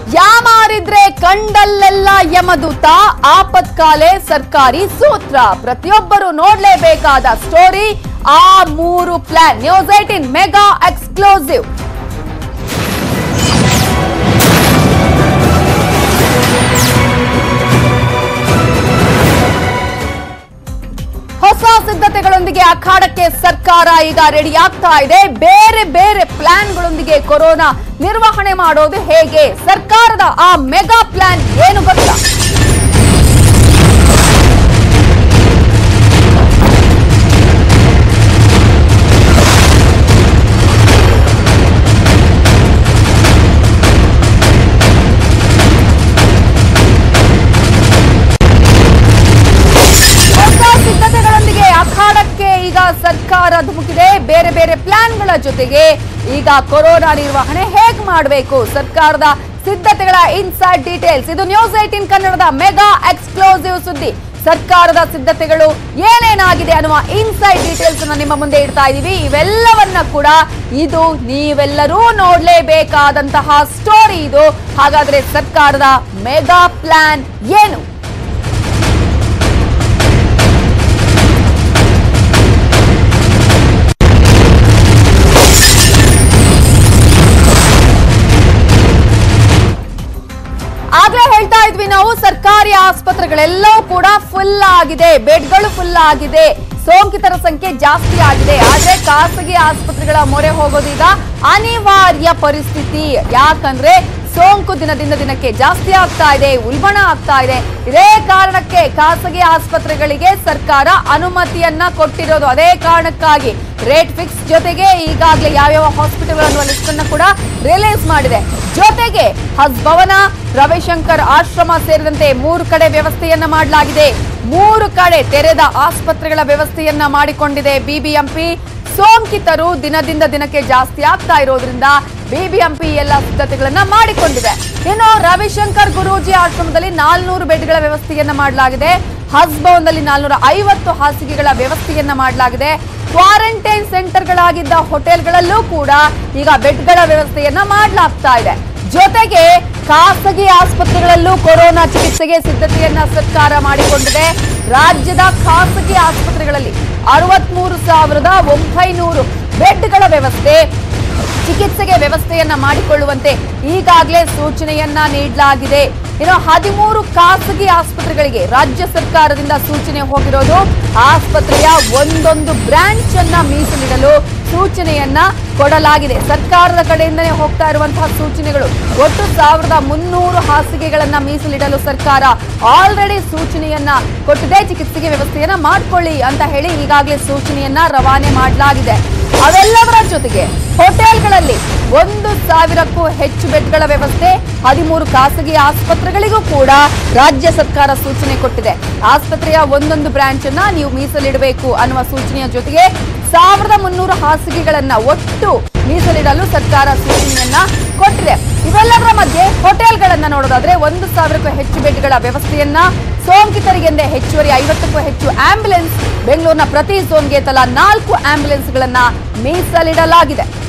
ಯಾಮಾರಿದ್ರೆ ಕಂಡಲ್ಲೆಲ್ಲ ಯಮದೂತ ಆಪತ್ಕಾಲೆ ಸರ್ಕಾರಿ ಸೂತ್ರ ಪ್ರತಿಯೊಬ್ಬರು ನೋಡ್ಲೇಬೇಕಾದ ಸ್ಟೋರಿ ಆ ಮೂರು plan news eighteen mega exclusive ಹೊಸ ಸಿದ್ಧತೆಗಳೊಂದಿಗೆ ಅಖಾಡಕ್ಕೆ ಸರ್ಕಾರ ಈಗ ರೆಡಿ ಆಗ್ತಾ ಇದೆ ಬೇರೆ ಬೇರೆ ಪ್ಲಾನ್ಗಳೊಂದಿಗೆ ಕೊರೋನಾ ನಿರ್ವಹಣೆ ಮಾಡೋದು ಹೇಗೆ ಸರ್ಕಾರದ ಆ ಮೆಗಾ ಪ್ಲಾನ್ ಏನು ಗೊತ್ತಾ ಹೊಸ ಸಿದ್ಧತೆಗಳೊಂದಿಗೆ ಅಖಾಡಕ್ಕೆ ಈಗ ಸರ್ಕಾರ ಧುಮುಕಿದೆ ಬೇರೆ ಬೇರೆ ಪ್ಲಾನ್ಗಳ ಜೊತೆಗೆ ಈಗ ಕೊರೋನಾ ನಿರ್ವಹಣೆ ಹೇಗ್ ಮಾಡಬೇಕು ಸರ್ಕಾರದ ಸಿದ್ಧತೆಗಳ ಇನ್ಸೈಡ್ ಡೀಟೇಲ್ಸ್ ಇದು ನ್ಯೂಸ್ ಏಟಿನ್ ಕನ್ನಡದ ಮೆಗಾ ಎಕ್ಸ್ಕ್ಲೂಸಿವ್ ಸುದ್ದಿ ಸರ್ಕಾರದ ಸಿದ್ಧತೆಗಳು ಏನೇನಾಗಿದೆ ಅನ್ನುವ ಇನ್ಸೈಡ್ ಡೀಟೇಲ್ಸ್ ಅನ್ನ ನಿಮ್ಮ ಮುಂದೆ ಇಡ್ತಾ ಇದೀವಿ ಇವೆಲ್ಲವನ್ನ ಕೂಡ ಇದು ನೀವೆಲ್ಲರೂ ನೋಡ್ಲೇಬೇಕಾದಂತಹ ಸ್ಟೋರಿ ಇದು ಹಾಗಾದ್ರೆ ಸರ್ಕಾರದ ಮೆಗಾ ಪ್ಲಾನ್ ಏನು ಆಗ್ಲೇ ಹೇಳ್ತಾ ಇದ್ವಿ ನಾವು ಸರ್ಕಾರಿ ಆಸ್ಪತ್ರೆಗಳೆಲ್ಲವೂ ಕೂಡ ಫುಲ್ ಆಗಿದೆ ಬೆಡ್ಗಳು ಫುಲ್ ಆಗಿದೆ ಸೋಂಕಿತರ ಸಂಖ್ಯೆ ಜಾಸ್ತಿ ಆಗಿದೆ ಆದ್ರೆ ಖಾಸಗಿ ಆಸ್ಪತ್ರೆಗಳ ಮೊರೆ ಹೋಗೋದೀಗ ಅನಿವಾರ್ಯ ಪರಿಸ್ಥಿತಿ ಯಾಕಂದ್ರೆ ಸೋಂಕು ದಿನದಿಂದ ದಿನಕ್ಕೆ ಜಾಸ್ತಿ ಆಗ್ತಾ ಇದೆ ಉಲ್ಬಣ ಆಗ್ತಾ ಇದೆ ಇದೇ ಕಾರಣಕ್ಕೆ ಖಾಸಗಿ ಆಸ್ಪತ್ರೆಗಳಿಗೆ ಸರ್ಕಾರ ಅನುಮತಿಯನ್ನ ಕೊಟ್ಟಿರೋದು ಅದೇ ಕಾರಣಕ್ಕಾಗಿ ರೇಟ್ ಫಿಕ್ಸ್ ಜೊತೆಗೆ ಈಗಾಗಲೇ ಯಾವ್ಯಾವ ಹಾಸ್ಪಿಟಲ್ ಅನ್ನುವ ಲಿಸ್ಟ್ ಅನ್ನ ಕೂಡ ರಿಲೀಸ್ ಮಾಡಿದೆ ಜೊತೆಗೆ ಹಸ್ಭವನ ರವಿಶಂಕರ್ ಆಶ್ರಮ ಸೇರಿದಂತೆ ಮೂರು ಕಡೆ ವ್ಯವಸ್ಥೆಯನ್ನ ಮಾಡಲಾಗಿದೆ ಮೂರು ಕಡೆ ತೆರೆದ ಆಸ್ಪತ್ರೆಗಳ ವ್ಯವಸ್ಥೆಯನ್ನ ಮಾಡಿಕೊಂಡಿದೆ ಬಿಬಿಎಂಪಿ ಸೋಂಕಿತರು ದಿನದಿಂದ ದಿನಕ್ಕೆ ಜಾಸ್ತಿ ಆಗ್ತಾ ಇರೋದ್ರಿಂದ ಬಿಬಿಎಂಪಿ ಎಲ್ಲ ಸಿದ್ಧತೆಗಳನ್ನ ಮಾಡಿಕೊಂಡಿದೆ ಇನ್ನು ರವಿಶಂಕರ್ ಗುರೂಜಿ ಆಶ್ರಮದಲ್ಲಿ ನಾಲ್ನೂರು ಬೆಡ್ಗಳ ವ್ಯವಸ್ಥೆಯನ್ನ ಮಾಡಲಾಗಿದೆ ಹಸ್ಭವನದಲ್ಲಿ ನಾಲ್ನೂರ ಐವತ್ತು ಹಾಸಿಗೆಗಳ ವ್ಯವಸ್ಥೆಯನ್ನ ಮಾಡಲಾಗಿದೆ ಕ್ವಾರಂಟೈನ್ ಸೆಂಟರ್ಗಳಾಗಿದ್ದ ಹೋಟೆಲ್ಗಳಲ್ಲೂ ಕೂಡ ಈಗ ಬೆಡ್ಗಳ ವ್ಯವಸ್ಥೆಯನ್ನ ಮಾಡಲಾಗ್ತಾ ಇದೆ ಜೊತೆಗೆ ಖಾಸಗಿ ಆಸ್ಪತ್ರೆಗಳಲ್ಲೂ ಕೊರೋನಾ ಚಿಕಿತ್ಸೆಗೆ ಸಿದ್ಧತೆಯನ್ನ ಸರ್ಕಾರ ಮಾಡಿಕೊಂಡಿದೆ ರಾಜ್ಯದ ಖಾಸಗಿ ಆಸ್ಪತ್ರೆಗಳಲ್ಲಿ ಅರವತ್ಮೂರು ಸಾವಿರದ ಒಂಬೈನೂರು ಬೆಡ್ಗಳ ವ್ಯವಸ್ಥೆ ಚಿಕಿತ್ಸೆಗೆ ವ್ಯವಸ್ಥೆಯನ್ನ ಮಾಡಿಕೊಳ್ಳುವಂತೆ ಈಗಾಗಲೇ ಸೂಚನೆಯನ್ನ ನೀಡಲಾಗಿದೆ ಇನ್ನು ಹದಿಮೂರು ಖಾಸಗಿ ಆಸ್ಪತ್ರೆಗಳಿಗೆ ರಾಜ್ಯ ಸರ್ಕಾರದಿಂದ ಸೂಚನೆ ಹೋಗಿರೋದು ಆಸ್ಪತ್ರೆಯ ಒಂದೊಂದು ಬ್ರಾಂಚ್ ಅನ್ನ ಮೀಸಲಿಡಲು ಸೂಚನೆಯನ್ನ ಕೊಡಲಾಗಿದೆ ಸರ್ಕಾರದ ಕಡೆಯಿಂದನೇ ಹೋಗ್ತಾ ಇರುವಂತಹ ಸೂಚನೆಗಳು ಒಟ್ಟು ಸಾವಿರದ ಮುನ್ನೂರು ಹಾಸಿಗೆಗಳನ್ನ ಮೀಸಲಿಡಲು ಸರ್ಕಾರ ಆಲ್ರೆಡಿ ಸೂಚನೆಯನ್ನ ಕೊಟ್ಟಿದೆ ಚಿಕಿತ್ಸೆಗೆ ವ್ಯವಸ್ಥೆಯನ್ನ ಮಾಡ್ಕೊಳ್ಳಿ ಅಂತ ಹೇಳಿ ಈಗಾಗಲೇ ಸೂಚನೆಯನ್ನ ರವಾನೆ ಮಾಡಲಾಗಿದೆ ಅವೆಲ್ಲದರ ಜೊತೆಗೆ ಹೋಟೆಲ್ಗಳಲ್ಲಿ ಒಂದು ಸಾವಿರಕ್ಕೂ ಹೆಚ್ಚು ಬೆಡ್ಗಳ ವ್ಯವಸ್ಥೆ ಹದಿಮೂರು ಖಾಸಗಿ ಆಸ್ಪತ್ರೆಗಳಿಗೂ ಕೂಡ ರಾಜ್ಯ ಸರ್ಕಾರ ಸೂಚನೆ ಕೊಟ್ಟಿದೆ ಆಸ್ಪತ್ರೆಯ ಒಂದೊಂದು ಬ್ರಾಂಚ್ ಅನ್ನ ನೀವು ಮೀಸಲಿಡಬೇಕು ಅನ್ನುವ ಸೂಚನೆಯ ಜೊತೆಗೆ ಸಾವಿರದ ಮುನ್ನೂರು ಹಾಸಿಗೆಗಳನ್ನ ಒಟ್ಟು ಮೀಸಲಿಡಲು ಸರ್ಕಾರ ಸೂಚನೆಯನ್ನ ಕೊಟ್ಟಿದೆ ಇವೆಲ್ಲದರ ಮಧ್ಯೆ ಹೋಟೆಲ್ಗಳನ್ನ ನೋಡೋದಾದ್ರೆ ಒಂದು ಸಾವಿರಕ್ಕೂ ಹೆಚ್ಚು ಬೆಡ್ಗಳ ವ್ಯವಸ್ಥೆಯನ್ನ ಸೋಂಕಿತರಿಗೆಂದೇ ಹೆಚ್ಚುವರಿ ಐವತ್ತಕ್ಕೂ ಹೆಚ್ಚು ಆಂಬ್ಯುಲೆನ್ಸ್ ಬೆಂಗಳೂರಿನ ಪ್ರತಿ ಝೋನ್ಗೆ ತಲಾ ನಾಲ್ಕು ಆಂಬ್ಯುಲೆನ್ಸ್ಗಳನ್ನ ಮೀಸಲಿಡಲಾಗಿದೆ